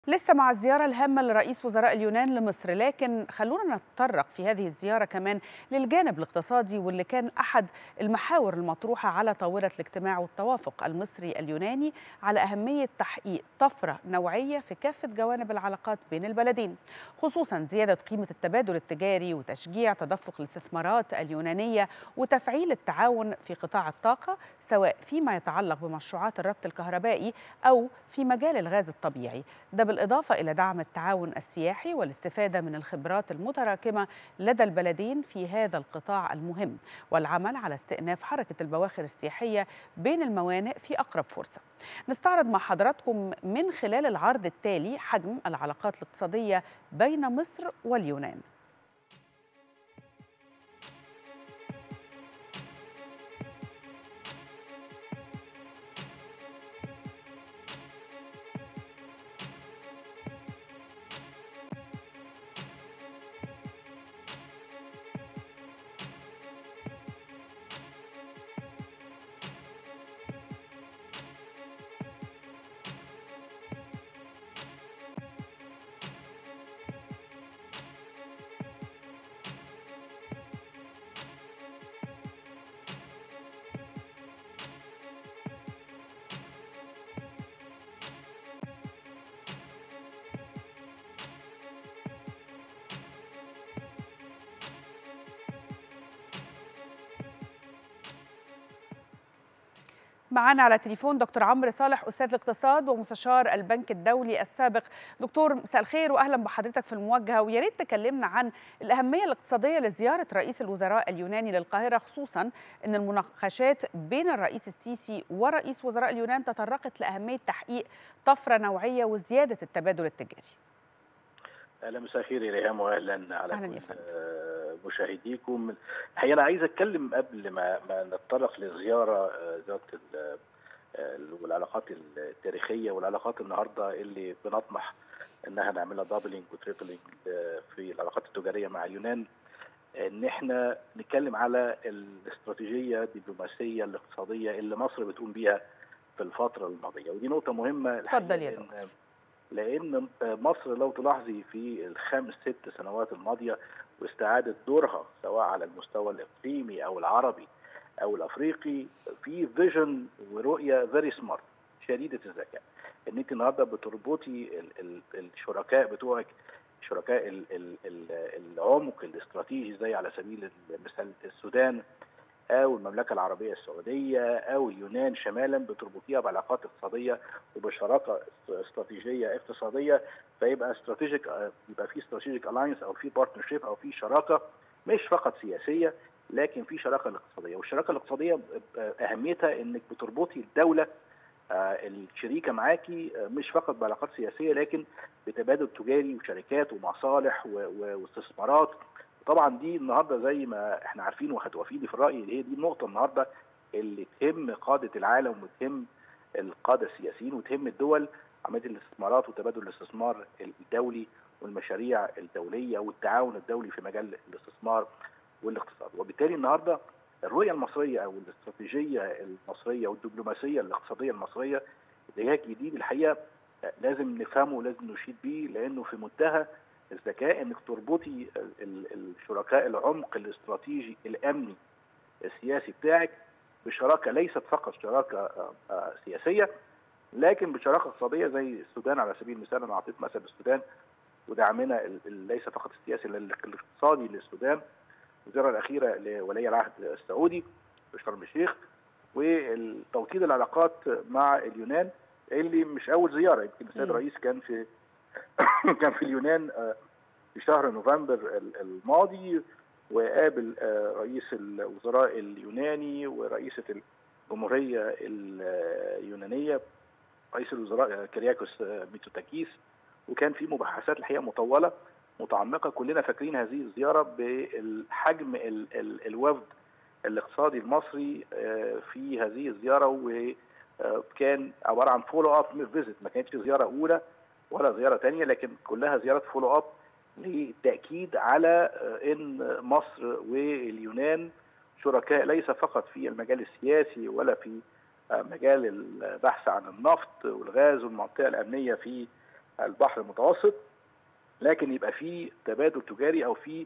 لسه مع الزيارة الهامة لرئيس وزراء اليونان لمصر لكن خلونا نتطرق في هذه الزيارة كمان للجانب الاقتصادي واللي كان أحد المحاور المطروحة على طاولة الاجتماع والتوافق المصري اليوناني على أهمية تحقيق طفرة نوعية في كافة جوانب العلاقات بين البلدين خصوصا زيادة قيمة التبادل التجاري وتشجيع تدفق الاستثمارات اليونانية وتفعيل التعاون في قطاع الطاقة سواء فيما يتعلق بمشروعات الربط الكهربائي أو في مجال الغاز الطبيعي ده بالإضافة إلى دعم التعاون السياحي والاستفادة من الخبرات المتراكمة لدى البلدين في هذا القطاع المهم والعمل على استئناف حركة البواخر السياحية بين الموانئ في أقرب فرصة نستعرض مع حضراتكم من خلال العرض التالي حجم العلاقات الاقتصادية بين مصر واليونان معانا على تليفون دكتور عمرو صالح استاذ الاقتصاد ومستشار البنك الدولي السابق دكتور مساء الخير واهلا بحضرتك في المواجهه ويا ريت تكلمنا عن الاهميه الاقتصاديه لزياره رئيس الوزراء اليوناني للقاهره خصوصا ان المناقشات بين الرئيس السيسي ورئيس وزراء اليونان تطرقت لاهميه تحقيق طفره نوعيه وزياده التبادل التجاري اهلا مساء الخير يا ريهام واهلا على أهلاً كل يا فندم. آه، مشاهديكم الحقيقه انا عايز اتكلم قبل ما ما نتطرق للزياره آه، زياره ال- آه، والعلاقات التاريخيه والعلاقات النهارده اللي بنطمح انها نعملها دبلنج وتريبلنج في العلاقات التجاريه مع اليونان ان احنا نتكلم على الاستراتيجيه الدبلوماسيه الاقتصاديه اللي مصر بتقوم بيها في الفتره الماضيه ودي نقطه مهمه اتفضل يا الحقيقة دكتور. لان مصر لو تلاحظي في الخمس ست سنوات الماضيه واستعاده دورها سواء على المستوى الاقليمي او العربي او الافريقي في فيجن ورؤيه فيري سمارت شديده الذكاء ان انت النهارده بتربطي ال- ال- الشركاء بتوعك شركاء ال- ال- ال- العمق الاستراتيجي زي على سبيل المثال السودان او المملكه العربيه السعوديه او اليونان شمالا بتربطيها بعلاقات اقتصاديه وبشراكه استراتيجيه اقتصاديه فيبقى استراتيجيك يبقى في استراتيجيك الاينس او في بارتنرشيب او في شراكه مش فقط سياسيه لكن في شراكه الاقتصاديه والشراكه الاقتصاديه اهميتها انك بتربطي الدوله آه، الشريكه معاكي آه، مش فقط بعلاقات سياسيه لكن بتبادل تجاري وشركات ومصالح و- و- واستثمارات طبعا دي النهارده زي ما احنا عارفين وهتوافقيني في الراي اللي هي دي النقطه النهارده اللي تهم قاده العالم وتهم القاده السياسيين وتهم الدول عمليه الاستثمارات وتبادل الاستثمار الدولي والمشاريع الدوليه والتعاون الدولي في مجال الاستثمار والاقتصاد وبالتالي النهارده الرؤيه المصريه او الاستراتيجيه المصريه والدبلوماسيه الاقتصاديه المصريه اتجاه جديد الحقيقه لازم نفهمه ولازم نشيد بيه لانه في منتهى الذكاء انك تربطي ال- ال- الشركاء العمق الاستراتيجي الامني السياسي بتاعك بشراكه ليست فقط شراكه آه، آه، سياسيه لكن بشراكه اقتصاديه زي السودان على سبيل المثال انا اعطيت مثل السودان ودعمنا ال- ال- ليس فقط السياسي بل الاقتصادي للسودان الزياره الاخيره لولي العهد السعودي في شرم الشيخ وتوطيد العلاقات مع اليونان اللي مش اول زياره يمكن السيد مم. الرئيس كان في كان في اليونان آه، في شهر نوفمبر ال- الماضي وقابل آه، رئيس الوزراء اليوناني ورئيسة الجمهورية اليونانية رئيس الوزراء كرياكوس آه، ميتوتاكيس وكان في مباحثات الحقيقة مطولة متعمقة كلنا فاكرين هذه الزيارة بالحجم ال- ال- الوفد الاقتصادي المصري آه، في هذه الزيارة وكان عبارة عن فولو اب فيزيت ما كانتش زيارة أولى ولا زيارة تانية لكن كلها زيارات فولو اب للتأكيد على آه، أن مصر واليونان شركاء ليس فقط في المجال السياسي ولا في آه، مجال البحث عن النفط والغاز والمنطقة الأمنية في البحر المتوسط لكن يبقى في تبادل تجاري او في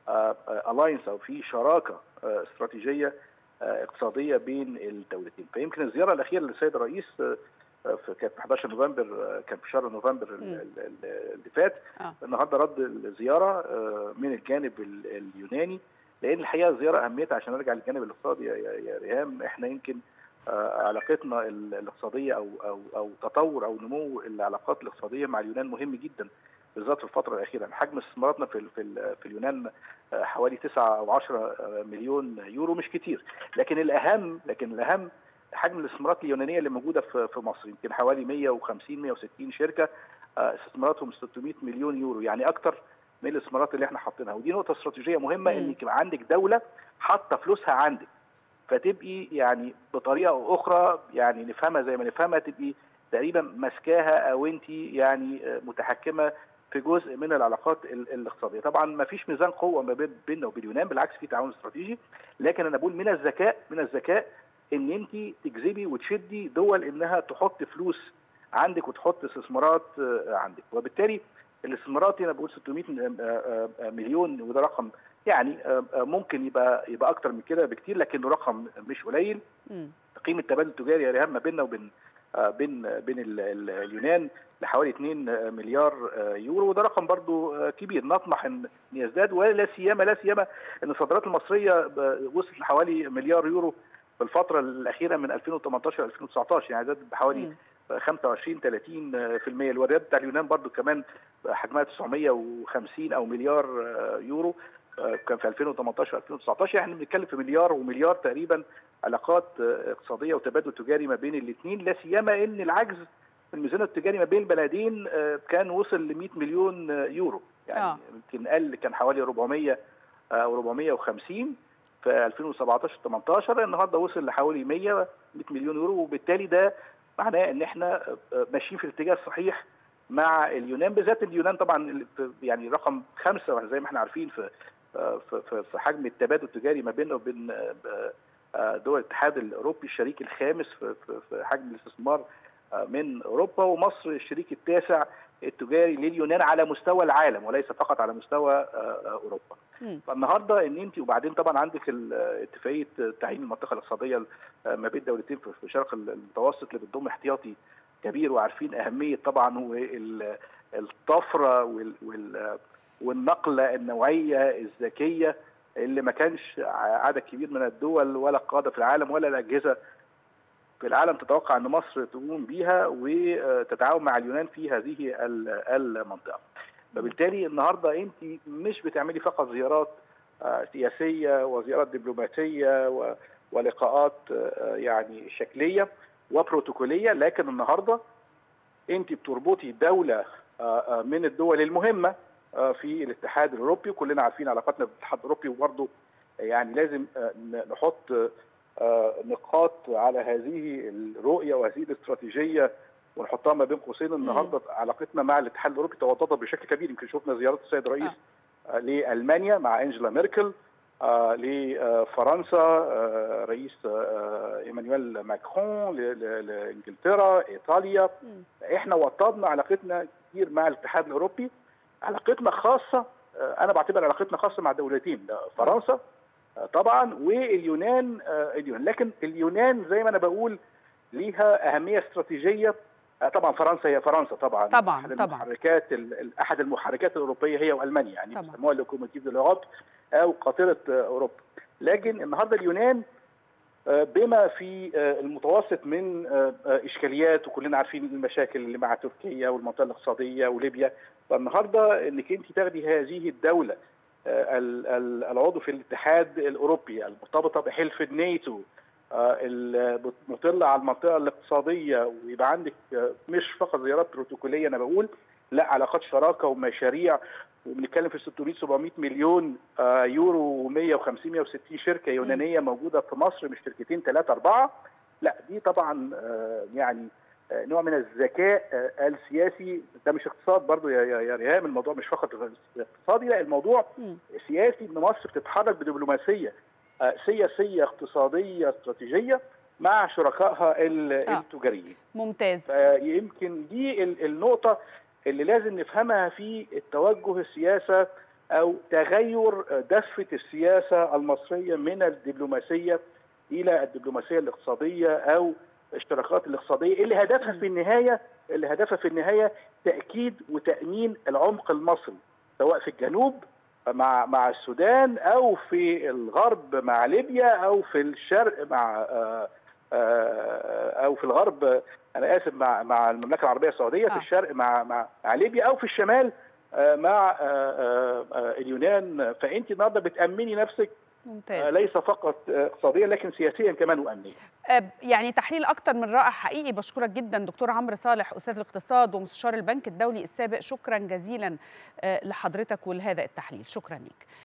الاينس او في شراكه استراتيجيه اقتصاديه بين الدولتين فيمكن الزياره الاخيره للسيد الرئيس في كانت 11 نوفمبر كان في شهر نوفمبر اللي فات آه. النهارده رد الزياره من الجانب اليوناني لان الحقيقه الزياره اهميتها عشان ارجع للجانب الاقتصادي يا ريهام احنا يمكن علاقتنا الاقتصاديه او او او تطور او نمو العلاقات الاقتصاديه مع اليونان مهم جدا بالذات في الفتره الاخيره حجم استثماراتنا في في, في اليونان حوالي 9 او 10 مليون يورو مش كتير لكن الاهم لكن الاهم حجم الاستثمارات اليونانيه اللي موجوده في في مصر يمكن حوالي 150 160 شركه استثماراتهم 600 مليون يورو يعني اكتر من الاستثمارات اللي احنا حاطينها ودي نقطه استراتيجيه مهمه انك يبقى عندك دوله حاطه فلوسها عندك فتبقي يعني بطريقه او اخرى يعني نفهمها زي ما نفهمها تبقي تقريبا ماسكاها او انت يعني متحكمه في جزء من العلاقات الاقتصاديه طبعا ما فيش ميزان قوه ما بيننا وبين اليونان بالعكس في تعاون استراتيجي لكن انا بقول من الذكاء من الذكاء ان انت تجذبي وتشدي دول انها تحط فلوس عندك وتحط استثمارات عندك وبالتالي الاستثمارات هنا بقول 600 مليون وده رقم يعني ممكن يبقى يبقى اكتر من كده بكتير لكنه رقم مش قليل قيمه التبادل التجاري يا ريهام ما بيننا وبين بين بين اليونان لحوالي 2 مليار يورو وده رقم برضو كبير نطمح ان يزداد ولا سيما لا سيما ان الصادرات المصريه وصلت لحوالي مليار يورو في الفتره الاخيره من 2018 2019 يعني زادت بحوالي 25 30% الواردات بتاع اليونان برضو كمان حجمها 950 او مليار يورو كان في 2018 2019 يعني بنتكلم في مليار ومليار تقريبا علاقات اقتصاديه وتبادل تجاري ما بين الاثنين لا سيما ان العجز في الميزان التجاري ما بين البلدين كان وصل ل 100 مليون يورو يعني يمكن قل كان حوالي 400 او 450 في 2017 18 النهارده وصل لحوالي 100 100 مليون يورو وبالتالي ده معناه ان احنا ماشيين في الاتجاه الصحيح مع اليونان بالذات اليونان طبعا يعني رقم خمسه زي ما احنا عارفين في في في حجم التبادل التجاري ما بيننا وبين دول الاتحاد الاوروبي الشريك الخامس في في حجم الاستثمار من اوروبا ومصر الشريك التاسع التجاري لليونان على مستوى العالم وليس فقط على مستوى اوروبا. فالنهارده ان انت وبعدين طبعا عندك اتفاقيه تعيين المنطقه الاقتصاديه ما بين دولتين في الشرق المتوسط اللي بتضم احتياطي كبير وعارفين اهميه طبعا الطفره وال والنقله النوعيه الذكيه اللي ما كانش عدد كبير من الدول ولا القاده في العالم ولا الاجهزه في العالم تتوقع ان مصر تقوم بيها وتتعاون مع اليونان في هذه المنطقه. فبالتالي النهارده انت مش بتعملي فقط زيارات سياسيه وزيارات دبلوماسيه ولقاءات يعني شكليه وبروتوكوليه لكن النهارده انت بتربطي دوله من الدول المهمه في الاتحاد الاوروبي كلنا عارفين علاقاتنا بالاتحاد الاوروبي وبرضه يعني لازم نحط نقاط على هذه الرؤيه وهذه الاستراتيجيه ونحطها ما بين قوسين النهارده علاقتنا مع الاتحاد الاوروبي توطدت بشكل كبير يمكن شفنا زياره السيد الرئيس آه. لالمانيا مع انجلا ميركل آه لفرنسا آه رئيس آه ايمانويل ماكرون لانجلترا ايطاليا م. احنا وطدنا علاقتنا كتير مع الاتحاد الاوروبي علاقتنا خاصه انا بعتبر علاقتنا خاصه مع دولتين فرنسا طبعا واليونان اليونان لكن اليونان زي ما انا بقول ليها اهميه استراتيجيه طبعا فرنسا هي فرنسا طبعا طبعا احد طبعا المحركات احد المحركات الاوروبيه هي والمانيا يعني بيسموها اللوكوموتيف دو او قاطره اوروبا لكن النهارده اليونان بما في المتوسط من اشكاليات وكلنا عارفين المشاكل اللي مع تركيا والمنطقه الاقتصاديه وليبيا فالنهارده انك انت تاخدي هذه الدوله العضو في الاتحاد الاوروبي المرتبطه بحلف الناتو المطله على المنطقه الاقتصاديه ويبقى عندك مش فقط زيارات بروتوكوليه انا بقول لا علاقات شراكه ومشاريع وبنتكلم في 600 700 مليون يورو و150 160 شركه يونانيه موجوده في مصر مش شركتين ثلاثه اربعه لا دي طبعا يعني نوع من الذكاء السياسي ده مش اقتصاد برضو يا يا ريهام الموضوع مش فقط اقتصادي لا الموضوع م. سياسي ان مصر بتتحرك بدبلوماسيه سياسيه اقتصاديه استراتيجيه مع شركائها التجاريين ممتاز يمكن دي النقطه اللي لازم نفهمها في التوجه السياسه او تغير دفه السياسه المصريه من الدبلوماسيه الى الدبلوماسيه الاقتصاديه او الاشتراكات الاقتصاديه اللي هدفها في النهايه اللي هدفها في النهايه تاكيد وتامين العمق المصري سواء في الجنوب مع مع السودان او في الغرب مع ليبيا او في الشرق مع او في الغرب انا اسف مع مع المملكه العربيه السعوديه في الشرق مع مع, مع ليبيا او في الشمال مع اليونان فانت النهارده بتامني نفسك ممتاز. ليس فقط اقتصاديا لكن سياسيا كمان وامنيا يعني تحليل اكتر من رائع حقيقي بشكرك جدا دكتور عمرو صالح استاذ الاقتصاد ومستشار البنك الدولي السابق شكرا جزيلا لحضرتك ولهذا التحليل شكرا لك